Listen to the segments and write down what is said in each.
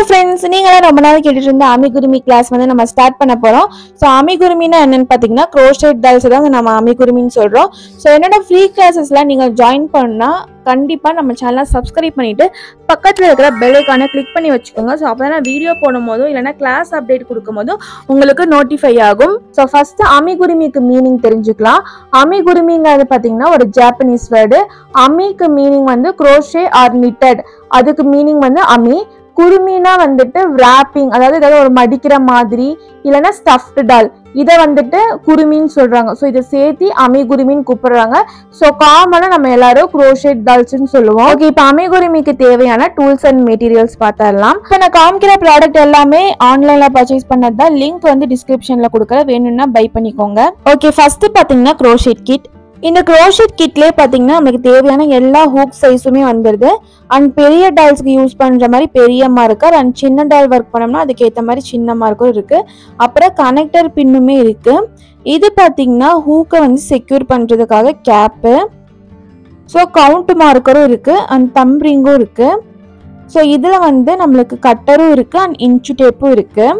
friends நீங்களாம் ரொம்ப நாள் கேட்டுட்டு இருந்த அமிகுருமி கிளாஸ் வந்து நம்ம ஸ்டார்ட் பண்ண போறோம் ஸோ அமிகுருமினா என்னன்னு பார்த்தீங்கன்னா க்ரோஷேட் டால்ஸ் தான் வந்து நம்ம அமிகுருமின்னு சொல்றோம் ஸோ என்னோட ஃப்ரீ கிளாஸஸ்லாம் நீங்கள் ஜாயின் பண்ணா கண்டிப்பாக நம்ம சேனலை சப்ஸ்கிரைப் பண்ணிட்டு பக்கத்தில் இருக்கிற பெல் ஐக்கானை கிளிக் பண்ணி வச்சுக்கோங்க ஸோ அப்போ தான் வீடியோ போடும் போதும் இல்லைனா கிளாஸ் அப்டேட் கொடுக்கும் போதும் உங்களுக்கு நோட்டிஃபை ஆகும் ஸோ ஃபர்ஸ்ட் அமிகுருமிக்கு மீனிங் தெரிஞ்சுக்கலாம் அமிகுருமிங்கிறது பார்த்தீங்கன்னா ஒரு ஜாப்பனீஸ் வேர்டு அமிக்கு மீனிங் வந்து க்ரோஷே ஆர் knitted அதுக்கு மீனிங் வந்து அமி குருமினா வந்துட்டு wrapping அதாவது ஏதாவது ஒரு மடிக்கிற மாதிரி இல்லைன்னா ஸ்டஃப்டு டால் இதை வந்துட்டு குருமின்னு சொல்றாங்க ஸோ இதை சேர்த்து அமி குருமின்னு கூப்பிடுறாங்க ஸோ காமனாக நம்ம எல்லாரும் குரோஷேட் டால்ஸ்னு சொல்லுவோம் ஓகே இப்போ அமி குருமிக்கு தேவையான டூல்ஸ் அண்ட் மெட்டீரியல்ஸ் பார்த்துடலாம் இப்போ நான் காமிக்கிற ப்ராடக்ட் எல்லாமே ஆன்லைன்ல பர்ச்சேஸ் பண்ணது தான் லிங்க் வந்து டிஸ்கிரிப்ஷன்ல கொடுக்குறேன் வேணும்னா பை பண்ணிக்கோங்க ஓகே ஃபர்ஸ்ட் பார்த்தீங்கன்னா க்ரோஷேட் கிட் இந்த க்ரோஷெட் கிட்லேயே பார்த்தீங்கன்னா நமக்கு தேவையான எல்லா ஹூக் சைஸுமே வந்துடுது அண்ட் பெரிய டால்ஸ்க்கு யூஸ் பண்ணுற மாதிரி பெரிய மார்க்கர் அண்ட் சின்ன டால் ஒர்க் பண்ணோம்னா அதுக்கேற்ற மாதிரி சின்ன மார்க்கும் இருக்குது அப்புறம் கனெக்டர் பின்னுமே இருக்குது இது பார்த்தீங்கன்னா ஹூக்கை வந்து செக்யூர் பண்ணுறதுக்காக கேப்பு ஸோ கவுண்ட் மார்க்கரும் இருக்குது அண்ட் தம்ப்ரிங்கும் இருக்குது ஸோ இதில் வந்து நம்மளுக்கு கட்டரும் இருக்குது அண்ட் இன்ச்சு டேப்பும் இருக்குது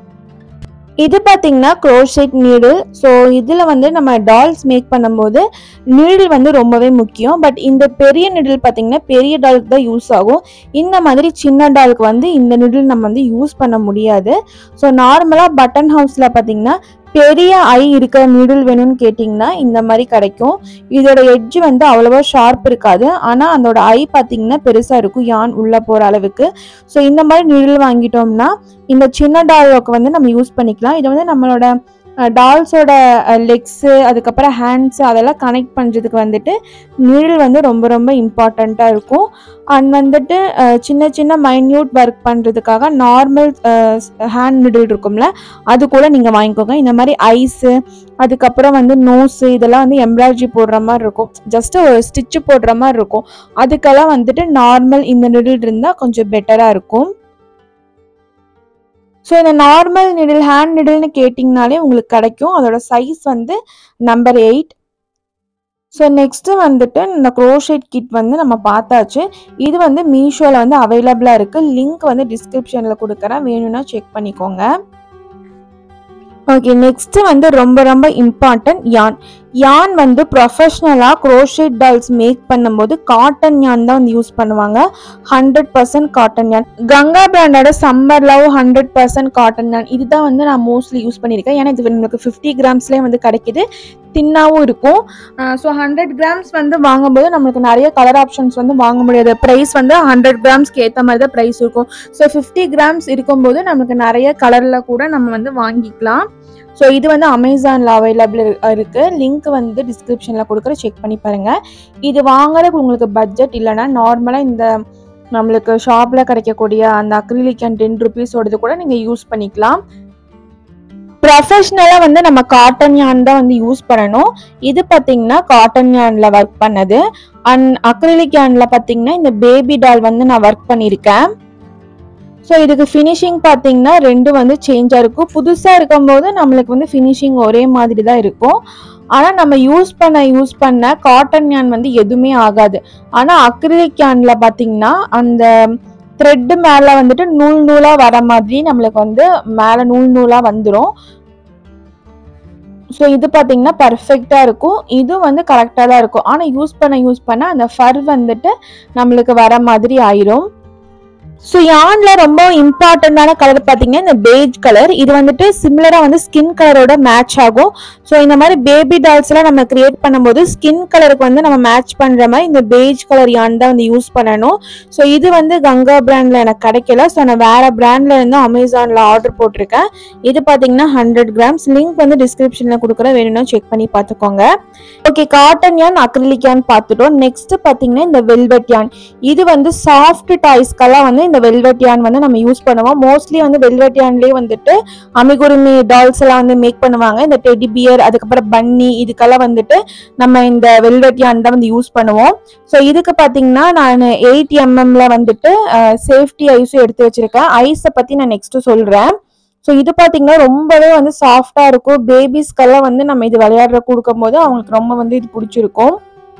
இது பார்த்தீங்கன்னா க்ரோஷெட் நீடில் ஸோ இதில் வந்து நம்ம டால்ஸ் மேக் பண்ணும்போது நீடில் வந்து ரொம்பவே முக்கியம் பட் இந்த பெரிய நீடில் பார்த்தீங்கன்னா பெரிய டாலுக்கு தான் யூஸ் ஆகும் இந்த மாதிரி சின்ன டாலுக்கு வந்து இந்த நீடில் நம்ம வந்து யூஸ் பண்ண முடியாது ஸோ நார்மலாக பட்டன் ஹவுஸில் பார்த்தீங்கன்னா பெரிய ஐ இருக்கிற நீடில் வேணும்னு கேட்டிங்கன்னா இந்த மாதிரி கிடைக்கும் இதோட எட்ஜ் வந்து அவ்வளோவா ஷார்ப் இருக்காது ஆனால் அதோட ஐ பார்த்தீங்கன்னா பெருசாக இருக்கும் யான் உள்ளே போகிற அளவுக்கு ஸோ இந்த மாதிரி நீடில் வாங்கிட்டோம்னா இந்த சின்ன டாலுக்கு வந்து நம்ம யூஸ் பண்ணிக்கலாம் இது வந்து நம்மளோட டால்ஸோட லெக்ஸு அதுக்கப்புறம் ஹேண்ட்ஸு அதெல்லாம் கனெக்ட் பண்ணுறதுக்கு வந்துட்டு நீடில் வந்து ரொம்ப ரொம்ப இம்பார்ட்டண்ட்டாக இருக்கும் அண்ட் வந்துட்டு அஹ், சின்ன சின்ன மைன்யூட் ஒர்க் பண்ணுறதுக்காக நார்மல் ஹேண்ட் நீடில் இருக்கும்ல அது கூட நீங்கள் வாங்கிக்கோங்க இந்த மாதிரி ஐஸு அதுக்கப்புறம் வந்து நோஸு இதெல்லாம் வந்து எம்ப்ராய்டரி போடுற மாதிரி இருக்கும் ஜஸ்ட் ஒரு ஸ்டிச்சு போடுற மாதிரி இருக்கும் அதுக்கெல்லாம் வந்துட்டு நார்மல் இந்த நீடில் இருந்தால் கொஞ்சம் பெட்டராக இருக்கும் ஸோ இந்த நார்மல் நிடில் ஹேண்ட் நிடில்னு கேட்டிங்கனாலே உங்களுக்கு கிடைக்கும் அதோட சைஸ் வந்து நம்பர் எயிட் ஸோ நெக்ஸ்ட்டு வந்துட்டு இந்த க்ரோஷெட் கிட் வந்து நம்ம பார்த்தாச்சு இது வந்து மீஷோவில் வந்து அவைலபிளாக இருக்குது லிங்க் வந்து டிஸ்கிரிப்ஷனில் கொடுக்குறேன் வேணும்னா செக் பண்ணிக்கோங்க ஓகே நெக்ஸ்ட் வந்து ரொம்ப ரொம்ப இம்பார்ட்டன்ட் யான் யான் வந்து ப்ரொஃபஷ்னலாக க்ரோஷெட் டால்ஸ் மேக் பண்ணும்போது காட்டன் யான் தான் வந்து யூஸ் பண்ணுவாங்க hundred percent cotton yarn Ganga பிராண்டோட summer love hundred percent cotton yarn இதுதான் வந்து நான் மோஸ்ட்லி யூஸ் பண்ணியிருக்கேன் ஏன்னா இது நம்மளுக்கு ஃபிஃப்டி கிராம்ஸ்லேயே வந்து கிடைக்குது தின்னாவும் இருக்கும் ஸோ ஹண்ட்ரட் கிராம்ஸ் வந்து வாங்கும்போது நம்மளுக்கு நிறைய கலர் ஆப்ஷன்ஸ் வந்து வாங்க முடியாது ப்ரைஸ் வந்து ஹண்ட்ரட் கிராம்ஸ்க்கு ஏற்ற மாதிரி தான் ப்ரைஸ் இருக்கும் ஸோ ஃபிஃப்டி கிராம்ஸ் இருக்கும்போது நமக்கு நிறைய கலரில் கூட நம்ம வந்து வாங்கிக்கலாம் ஸோ இது வந்து அமேசானில் அவைலபிள் இருக்குது லிங்க் வந்து டிஸ்கிரிப்ஷனில் கொடுக்குற செக் பண்ணி பாருங்கள் இது வாங்குறதுக்கு உங்களுக்கு பட்ஜெட் இல்லைன்னா நார்மலாக இந்த நம்மளுக்கு ஷாப்பில் கிடைக்கக்கூடிய அந்த அக்ரிலிக் அண்ட் டென் ருபீஸோடது கூட நீங்கள் யூஸ் பண்ணிக்கலாம் ப்ரொஃபஷ்னலாக வந்து நம்ம காட்டன் யான் தான் வந்து யூஸ் பண்ணணும் இது பார்த்தீங்கன்னா காட்டன் யானில் ஒர்க் பண்ணது அண்ட் அக்ரிலிக் யானில் பார்த்தீங்கன்னா இந்த பேபி டால் வந்து நான் ஒர்க் பண்ணியிருக்கேன் ஸோ இதுக்கு ஃபினிஷிங் பார்த்தீங்கன்னா ரெண்டும் வந்து சேஞ்சாக இருக்கும் புதுசாக இருக்கும்போது நம்மளுக்கு வந்து ஃபினிஷிங் ஒரே மாதிரி தான் இருக்கும் ஆனால் நம்ம யூஸ் பண்ண யூஸ் பண்ண காட்டன் யான் வந்து எதுவுமே ஆகாது ஆனால் அக்ரிலிக் யானில் பார்த்தீங்கன்னா அந்த த்ரெட்டு மேலே வந்துட்டு நூல் நூலாக வர மாதிரி நம்மளுக்கு வந்து மேலே நூல் நூலாக வந்துடும் ஸோ இது பார்த்தீங்கன்னா பர்ஃபெக்டாக இருக்கும் இதுவும் வந்து கரெக்டாக தான் இருக்கும் ஆனால் யூஸ் பண்ண யூஸ் பண்ண அந்த ஃபர் வந்துட்டு நம்மளுக்கு வர மாதிரி ஆயிரும் ஸோ யான்ல ரொம்ப இம்பார்ட்டண்டான கலர் பார்த்தீங்கன்னா இந்த பேஜ் கலர் இது வந்துட்டு சிமிலராக வந்து ஸ்கின் கலரோட மேட்ச் ஆகும் ஸோ இந்த மாதிரி பேபி டால்ஸ்லாம் நம்ம கிரியேட் பண்ணும்போது ஸ்கின் கலருக்கு வந்து நம்ம மேட்ச் பண்ணுற மாதிரி இந்த பேஜ் கலர் யான் தான் வந்து யூஸ் பண்ணணும் ஸோ இது வந்து கங்கா பிராண்டில் எனக்கு கிடைக்கல ஸோ நான் வேற பிராண்ட்ல இருந்து அமேசானில் ஆர்டர் போட்டிருக்கேன் இது பார்த்தீங்கன்னா ஹண்ட்ரட் கிராம்ஸ் லிங்க் வந்து டிஸ்கிரிப்ஷனில் கொடுக்குற வேணும்னா செக் பண்ணி பார்த்துக்கோங்க ஓகே காட்டன் யான் அக்ரிலிக் யான் பார்த்துட்டோம் நெக்ஸ்ட் பார்த்தீங்கன்னா இந்த வெல்வெட் யான் இது வந்து சாஃப்ட் டாய்ஸ்க்கெல்லாம் வந்து இந்த வெல்வெட் யான் வந்து நம்ம யூஸ் பண்ணுவோம் மோஸ்ட்லி வந்து வெல்வெட் யான்லேயே வந்துட்டு அமிகுருமி டால்ஸ் எல்லாம் வந்து மேக் பண்ணுவாங்க இந்த டெடி பியர் அதுக்கப்புறம் பன்னி இதுக்கெல்லாம் வந்துட்டு நம்ம இந்த வெல்வெட் யான் தான் வந்து யூஸ் பண்ணுவோம் ஸோ இதுக்கு பார்த்தீங்கன்னா நான் எயிட் எம்எம்ல வந்துட்டு சேஃப்டி ஐஸும் எடுத்து வச்சிருக்கேன் ஐஸை பற்றி நான் நெக்ஸ்ட் சொல்கிறேன் ஸோ இது பார்த்தீங்கன்னா ரொம்பவே வந்து சாஃப்டாக இருக்கும் பேபிஸ்க்கெல்லாம் வந்து நம்ம இது விளையாடுற கொடுக்கும் போது அவங்களுக்கு ரொம்ப வந்து இது பிடிச்சிருக்கும்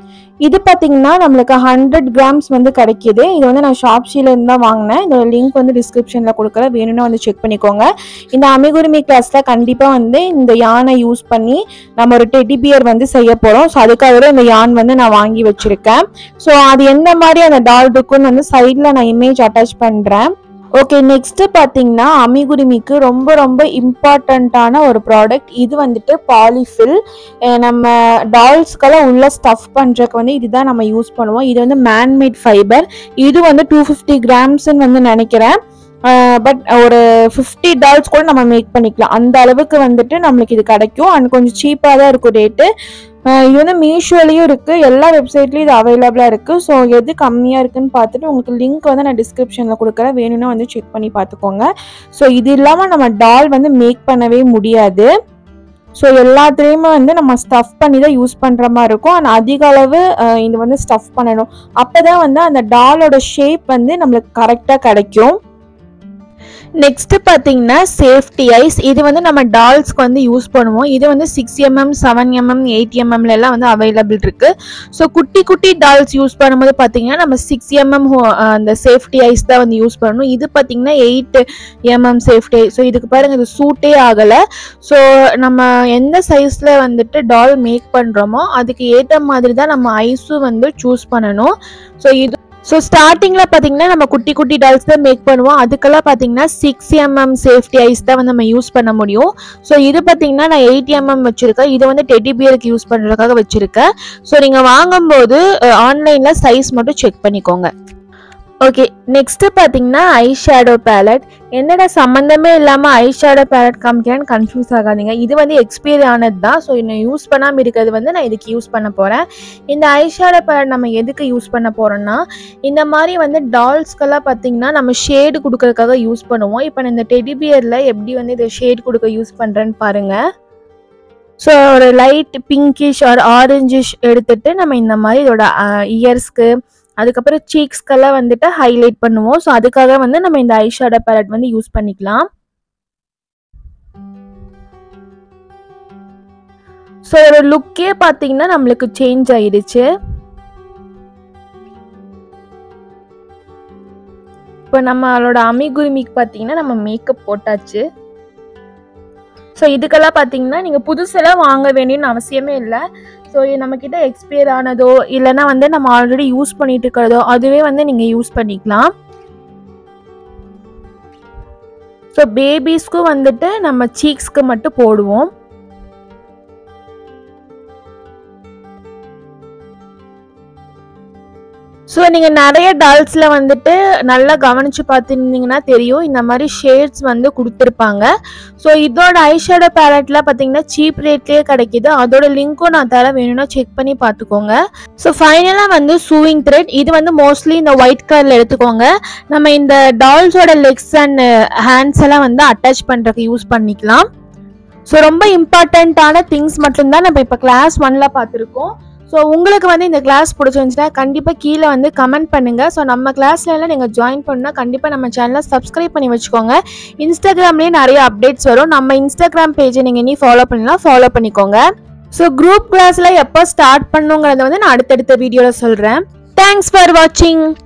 இது பார்த்தீங்கன்னா நம்மளுக்கு ஹண்ட்ரட் கிராம்ஸ் வந்து கிடைக்கிது இது வந்து நான் ஷாப்ஷீல இருந்து தான் வாங்கினேன் இதோட லிங்க் வந்து டிஸ்கிரிப்ஷனில் கொடுக்குறேன் வேணும்னா வந்து செக் பண்ணிக்கோங்க இந்த அமிகுருமி கிளாஸில் கண்டிப்பாக வந்து இந்த யானை யூஸ் பண்ணி நம்ம ஒரு டெடி பியர் வந்து செய்ய போகிறோம் ஸோ அதுக்காகவே இந்த யான் வந்து நான் வாங்கி வச்சுருக்கேன் ஸோ அது எந்த மாதிரி அந்த டால் இருக்குன்னு வந்து சைடில் நான் இமேஜ் அட்டாச் பண்ணுறேன் ஓகே நெக்ஸ்ட் பார்த்தீங்கன்னா அமிகுருமிக்கு ரொம்ப ரொம்ப இம்பார்ட்டண்ட்டான ஒரு ப்ராடக்ட் இது வந்துட்டு பாலிஃபில் நம்ம டால்ஸ்க்கெல்லாம் உள்ள ஸ்டஃப் பண்ணுறதுக்கு வந்து இதுதான் நம்ம யூஸ் பண்ணுவோம் இது வந்து மேன்மேட் ஃபைபர் இது வந்து டூ ஃபிஃப்டி கிராம்ஸ்ன்னு வந்து நினைக்கிறேன் பட் ஒரு ஃபிஃப்டி டால்ஸ் கூட நம்ம மேக் பண்ணிக்கலாம் அந்த அளவுக்கு வந்துட்டு நம்மளுக்கு இது கிடைக்கும் அண்ட் கொஞ்சம் சீப்பாக தான் இருக்கும் ரேட்டு இது வந்து மீஷோலையும் இருக்குது எல்லா வெப்சைட்லேயும் இது அவைலபிளாக இருக்குது ஸோ எது கம்மியாக இருக்குன்னு பார்த்துட்டு உங்களுக்கு லிங்க் வந்து நான் டிஸ்கிரிப்ஷனில் கொடுக்குறேன் வேணும்னா வந்து செக் பண்ணி பார்த்துக்கோங்க ஸோ இது இல்லாமல் நம்ம டால் வந்து மேக் பண்ணவே முடியாது ஸோ எல்லாத்துலேயுமே வந்து நம்ம ஸ்டஃப் பண்ணி தான் யூஸ் பண்ணுற மாதிரி இருக்கும் ஆனால் அதிக அளவு அஹ், இது வந்து ஸ்டஃப் பண்ணணும் அப்போ தான் வந்து அந்த டாலோட ஷேப் வந்து நம்மளுக்கு கரெக்டாக கிடைக்கும் நெக்ஸ்ட் பார்த்தீங்கன்னா சேஃப்டி ஐஸ் இது வந்து நம்ம டால்ஸ்க்கு வந்து யூஸ் பண்ணுவோம் இது வந்து six mm seven mm eight எம்எம்ல எல்லாம் வந்து அவைலபிள் இருக்கு ஸோ குட்டி குட்டி டால்ஸ் யூஸ் பண்ணும்போது பார்த்தீங்கன்னா நம்ம சிக்ஸ் எம்எம் அந்த சேஃப்டி ஐஸ் தான் வந்து யூஸ் பண்ணணும் இது பார்த்தீங்கன்னா eight mm safety eyes so இதுக்கு பாருங்க இது சூட்டே ஆகலை ஸோ நம்ம எந்த சைஸில் வந்துட்டு டால் மேக் பண்ணுறோமோ அதுக்கு ஏற்ற மாதிரி தான் நம்ம ஐஸும் வந்து சூஸ் பண்ணணும் ஸோ இது ஸோ ஸ்டார்டிங்கில் பார்த்தீங்கன்னா நம்ம குட்டி குட்டி டால்ஸ் தான் மேக் பண்ணுவோம் அதுக்கெல்லாம் பார்த்தீங்கன்னா சிக்ஸ் எம்எம் சேஃப்டி ஐஸ் தான் வந்து நம்ம யூஸ் பண்ண முடியும் ஸோ இது பார்த்தீங்கன்னா நான் எயிட் எம்எம் வச்சுருக்கேன் இது வந்து டெடி பியருக்கு யூஸ் பண்ணுறதுக்காக வச்சுருக்கேன் ஸோ நீங்கள் வாங்கும்போது ஆன்லைனில் சைஸ் மட்டும் செக் பண்ணிக்கோங்க ஓகே நெக்ஸ்ட் பார்த்தீங்கன்னா ஐ ஷேடோ பேலட் என்னடா சம்மந்தமே இல்லாமல் ஐ ஷேடோ பேலட் காமிக்கிறேன்னு கன்ஃபியூஸ் ஆகாதீங்க இது வந்து எக்ஸ்பீரி ஆனது தான் ஸோ இன்னும் யூஸ் பண்ணாமல் இருக்கிறது வந்து நான் இதுக்கு யூஸ் பண்ண போகிறேன் இந்த ஐ ஷேடோ பேலட் நம்ம எதுக்கு யூஸ் பண்ண போகிறோம்னா இந்த மாதிரி வந்து டால்ஸ்க்கெல்லாம் பார்த்தீங்கன்னா நம்ம ஷேடு கொடுக்கறதுக்காக யூஸ் பண்ணுவோம் இப்போ நான் இந்த டெடி பியரில் எப்படி வந்து இதை ஷேட் கொடுக்க யூஸ் பண்ணுறேன்னு பாருங்கள் ஸோ ஒரு லைட் பிங்கிஷ் ஆர் ஆரஞ்சிஷ் எடுத்துட்டு நம்ம இந்த மாதிரி இதோட இயர்ஸ்க்கு அதுக்கப்புறம் சீக்ஸ்க்கெல்லாம் வந்துட்டு ஹைலைட் பண்ணுவோம் ஸோ அதுக்காக வந்து நம்ம இந்த ஐஷேடோ பேலட் வந்து யூஸ் பண்ணிக்கலாம் ஸோ ஒரு லுக்கே பார்த்தீங்கன்னா நம்மளுக்கு சேஞ்ச் ஆயிடுச்சு இப்போ நம்மளோட அமிகுருமிக்கு பார்த்தீங்கன்னா நம்ம மேக்கப் போட்டாச்சு ஸோ இதுக்கெல்லாம் பார்த்தீங்கன்னா நீங்கள் புதுசெல்லாம் வாங்க வேண்டியன்னு அவசியமே இல்லை ஸோ நம்மக்கிட்ட எக்ஸ்பயர் ஆனதோ இல்லைன்னா வந்து நம்ம ஆல்ரெடி யூஸ் பண்ணிட்டு இருக்கிறதோ அதுவே வந்து நீங்கள் யூஸ் பண்ணிக்கலாம் ஸோ பேபிஸ்க்கும் வந்துட்டு நம்ம சீக்ஸ்க்கு மட்டும் போடுவோம் ஸோ நீங்கள் நிறைய டால்ஸில் வந்துட்டு நல்லா கவனித்து பார்த்துருந்தீங்கன்னா தெரியும் இந்த மாதிரி ஷேட்ஸ் வந்து கொடுத்துருப்பாங்க ஸோ இதோட ஐஷேடோ பேலட்டில் பார்த்தீங்கன்னா சீப் ரேட்லேயே கிடைக்கிது அதோட லிங்க்கும் நான் தர வேணும்னா செக் பண்ணி பார்த்துக்கோங்க ஸோ ஃபைனலாக வந்து சூவிங் த்ரெட் இது வந்து மோஸ்ட்லி இந்த ஒயிட் கலரில் எடுத்துக்கோங்க நம்ம இந்த டால்ஸோட லெக்ஸ் அண்ட் ஹேண்ட்ஸ் எல்லாம் வந்து அட்டாச் பண்ணுறதுக்கு யூஸ் பண்ணிக்கலாம் ஸோ ரொம்ப இம்பார்ட்டண்ட்டான திங்ஸ் மட்டும்தான் நம்ம இப்போ கிளாஸ் ஒன்ல பார்த்துருக்கோம் ஸோ உங்களுக்கு வந்து இந்த கிளாஸ் பிடிச்சிருந்துச்சுன்னா கண்டிப்பாக கீழே வந்து கமெண்ட் பண்ணுங்கள் ஸோ நம்ம கிளாஸ்ல எல்லாம் நீங்கள் ஜாயின் பண்ணால் கண்டிப்பாக நம்ம சேனலை சப்ஸ்கிரைப் பண்ணி வச்சுக்கோங்க இன்ஸ்டாகிராம்லேயே நிறைய அப்டேட்ஸ் வரும் நம்ம இன்ஸ்டாகிராம் பேஜை நீங்கள் இனி ஃபாலோ பண்ணலாம் ஃபாலோ பண்ணிக்கோங்க ஸோ குரூப் கிளாஸில் எப்போ ஸ்டார்ட் பண்ணுங்கிறத வந்து நான் அடுத்தடுத்த வீடியோவில் சொல்கிறேன் தேங்க்ஸ் ஃபார் வாட்சிங்